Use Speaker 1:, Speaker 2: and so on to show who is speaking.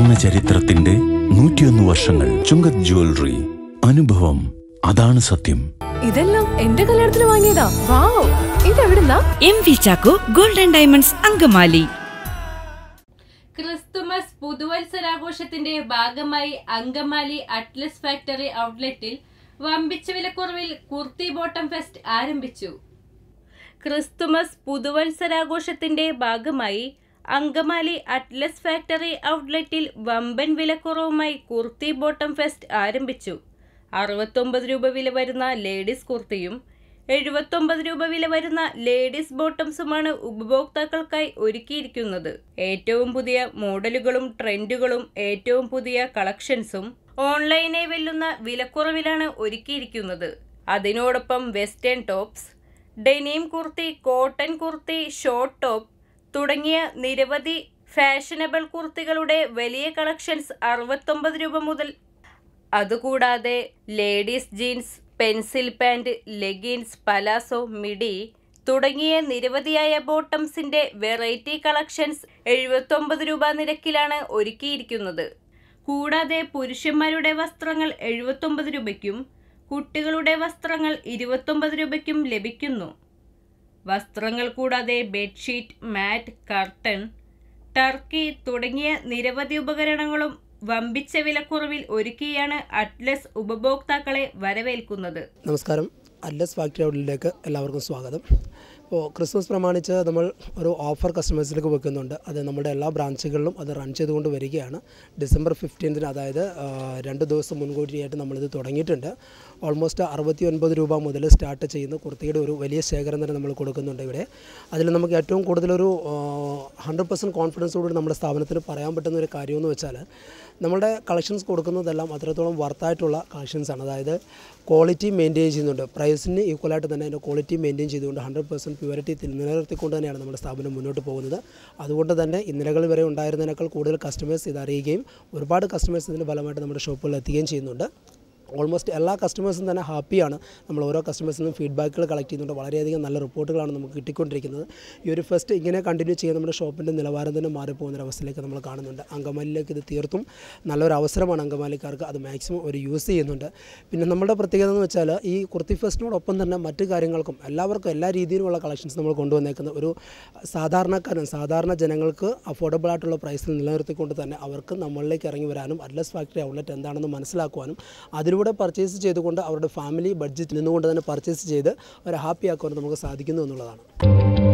Speaker 1: സ്വർണ്ണ ചരിത്രത്തിന്റെ നൂറ്റിയൊന്ന് വർഷങ്ങൾ ചുങ്കത് ജ്വല്ലറി അനുഭവം അതാണ് സത്യം
Speaker 2: ഇതെല്ലാം എന്റെ കല്യാണത്തിന് വാങ്ങിയതാ വാവ് ഇതെവിടുന്നാ
Speaker 3: M V Chacko golden diamonds Angamaly
Speaker 4: Christmas പുതുവത്സരാഘോഷത്തിന്റെ ഭാഗമായി അങ്കമാലി അറ്റ്ലസ് ഫാക്ടറി ഔട്ട്ലെറ്റിൽ വമ്പിച്ച വിലക്കുറവിൽ കുർത്തി ബോട്ടം ഫെസ്റ്റ് ആരംഭിച്ചു ക്രിസ്തുമസ് പുതുവത്സരാഘോഷത്തിന്റെ ഭാഗമായി അങ്കമാലി അറ്റ്ലസ് ഫാക്ടറി ഔട്ട്ലെറ്റിൽ വമ്പൻ വിലക്കുറവുമായി കുർത്തി ബോട്ടം ഫെസ്റ്റ് ആരംഭിച്ചു അറുപത്തൊമ്പത് രൂപ വില വരുന്ന ലേഡീസ് കുർത്തിയും എഴുപത്തൊമ്പത് രൂപ വില വരുന്ന ലേഡീസ് ബോട്ടംസുമാണ് ഉപഭോക്താക്കൾക്കായി ഒരുക്കിയിരിക്കുന്നത് ഏറ്റവും പുതിയ മോഡലുകളും ട്രെൻഡുകളും ഏറ്റവും പുതിയ കളക്ഷൻസും ഓൺലൈനെ വെല്ലുന്ന വിലക്കുറവിലാണ് ഒരുക്കിയിരിക്കുന്നത് അതിനോടൊപ്പം western tops denim kurti cotton kurti short top തുടങ്ങിയ നിരവധി ഫാഷനബിൾ കുർത്തികളുടെ വലിയ കളക്ഷൻസ് അറുപത്തൊമ്പത് രൂപ മുതൽ അതുകൂടാതെ ladies jeans pencil pant leggings palazzo midi തുടങ്ങിയ നിരവധിയായ ബോട്ടംസിന്റെ വെറൈറ്റി കളക്ഷൻസ് എഴുപത്തൊമ്പത് രൂപ നിരക്കിലാണ് ഒരുക്കിയിരിക്കുന്നത് കൂടാതെ പുരുഷന്മാരുടെ വസ്ത്രങ്ങൾ എഴുപത്തൊമ്പത് രൂപയ്ക്കും കുട്ടികളുടെ വസ്ത്രങ്ങൾ ഇരുപത്തൊമ്പത് രൂപയ്ക്കും ലഭിക്കുന്നു വസ്ത്രങ്ങൾ കൂടാതെ ബെഡ്ഷീറ്റ് മാറ്റ് കർട്ടൻ ടർക്കി തുടങ്ങിയ നിരവധി ഉപകരണങ്ങളും വമ്പിച്ച വിലക്കുറവിൽ ഒരുക്കിയാണ് അറ്റ്ലസ് ഉപഭോക്താക്കളെ വരവേൽക്കുന്നത്
Speaker 5: നമസ്കാരം അല്ലസ് ഫാക്ടറി ഔട്ട്ലെറ്റിലേക്ക് എല്ലാവർക്കും സ്വാഗതം ഇപ്പോൾ ക്രിസ്മസ് പ്രമാണിച്ച് നമ്മൾ ഒരു ഓഫർ കസ്റ്റമേഴ്സിലേക്ക് വെക്കുന്നുണ്ട് അത് നമ്മുടെ എല്ലാ ബ്രാഞ്ചുകളിലും അത് റൺ ചെയ്തുകൊണ്ട് വരികയാണ് ഡിസംബർ ഫിഫ്റ്റീൻത്തിന് അതായത് ആ, രണ്ട് ദിവസം മുൻകൂട്ടിയായിട്ട് നമ്മളിത് തുടങ്ങിയിട്ടുണ്ട് ഓൾമോസ്റ്റ് അറുപത്തി ഒൻപത് രൂപ മുതൽ സ്റ്റാർട്ട് ചെയ്യുന്ന കുർത്തിയുടെ ഒരു വലിയ ശേഖരം തന്നെ നമ്മൾ കൊടുക്കുന്നുണ്ട് ഇവിടെ അതിൽ നമുക്ക് ഏറ്റവും കൂടുതലൊരു ഹൺഡ്രഡ് പെർസെൻറ്റ് കോൺഫിഡൻസോടുകൂടി നമ്മുടെ സ്ഥാപനത്തിന് പറയാൻ പറ്റുന്ന ഒരു കാര്യമെന്ന് വെച്ചാൽ നമ്മുടെ കളക്ഷൻസ് കൊടുക്കുന്നതെല്ലാം അത്രത്തോളം വർത്തായിട്ടുള്ള കളക്ഷൻസാണ് അതായത് ക്വാളിറ്റി മെയിൻറ്റെയിൻ ചെയ്യുന്നുണ്ട് പ്രൈസിന് ഈക്വലായിട്ട് തന്നെ അതിൻ്റെ ക്വാളിറ്റി മെയിൻറ്റെയിൻ ചെയ്തുകൊണ്ട് ഹൺഡ്രഡ് പെർസെൻറ്റ് പ്യൂരിറ്റി നിലനിർത്തിക്കൊണ്ട് തന്നെയാണ് നമ്മുടെ സ്ഥാപനം മുന്നോട്ട് പോകുന്നത് അതുകൊണ്ട് തന്നെ ഇന്നലകൾ വരെ ഉണ്ടായിരുന്നതിനേക്കാൾ കൂടുതൽ കസ്റ്റമേഴ്സ് ഇത് അറിയുകയും ഒരുപാട് കസ്റ്റമേഴ്സ് ഇതിൻ്റെ ഫലമായിട്ട് നമ്മുടെ ഷോപ്പുകളിൽ എത്തുകയും ചെയ്യുന്നുണ്ട് ഓൾമോസ്റ്റ് എല്ലാ കസ്റ്റമേഴ്സും തന്നെ ഹാപ്പിയാണ് നമ്മൾ ഓരോ കസ്റ്റമേഴ്സിൽ നിന്നും ഫീഡ്ബാക്കുകൾ കളക്ട് ചെയ്യുന്നുണ്ട് വളരെയധികം നല്ല റിപ്പോർട്ടുകളാണ് നമുക്ക് കിട്ടിക്കൊണ്ടിരിക്കുന്നത് ഈ ഒരു ഫസ്റ്റ് ഇങ്ങനെ കണ്ടിന്യൂ ചെയ്യാൻ നമ്മുടെ ഷോപ്പിൻ്റെ നിലവാരം തന്നെ മാറിപ്പോകുന്ന ഒരു അവസ്ഥയിലേക്ക് നമ്മൾ കാണുന്നുണ്ട് അങ്കമാലിയിലേക്ക് ഇത് തീർത്തും നല്ലൊരു അവസരമാണ് അങ്കമാലിക്കാർക്ക് അത് മാക്സിമം ഒരു യൂസ് ചെയ്യുന്നുണ്ട് പിന്നെ നമ്മുടെ പ്രത്യേകത എന്ന് വെച്ചാൽ ഈ കുർത്തി ഫെസ്റ്റിനോടൊപ്പം തന്നെ മറ്റു കാര്യങ്ങൾക്കും എല്ലാവർക്കും എല്ലാ രീതിയിലുമുള്ള കളക്ഷൻസ് നമ്മൾ കൊണ്ടുവന്നേക്കുന്ന ഒരു സാധാരണക്കാരൻ സാധാരണ ജനങ്ങൾക്ക് അഫോർഡബിൾ ആയിട്ടുള്ള പ്രൈസിൽ നിലനിർത്തിക്കൊണ്ട് തന്നെ അവർക്ക് നമ്മളിലേക്ക് ഇറങ്ങി വരാനും അറ്റ്ലസ് ഫാക്ടറി ഔട്ട്ലെറ്റ് എന്താണെന്ന് മനസ്സിലാക്കുവാനും അതിലൂടെ പർച്ചേസ് ചെയ്തുകൊണ്ട് അവരുടെ ഫാമിലി ബഡ്ജറ്റ് നിന്നുകൊണ്ട് തന്നെ പർച്ചേസ് ചെയ്ത് അവരെ ഹാപ്പി ആക്കുവാനും നമുക്ക് സാധിക്കുന്നു എന്നുള്ളതാണ്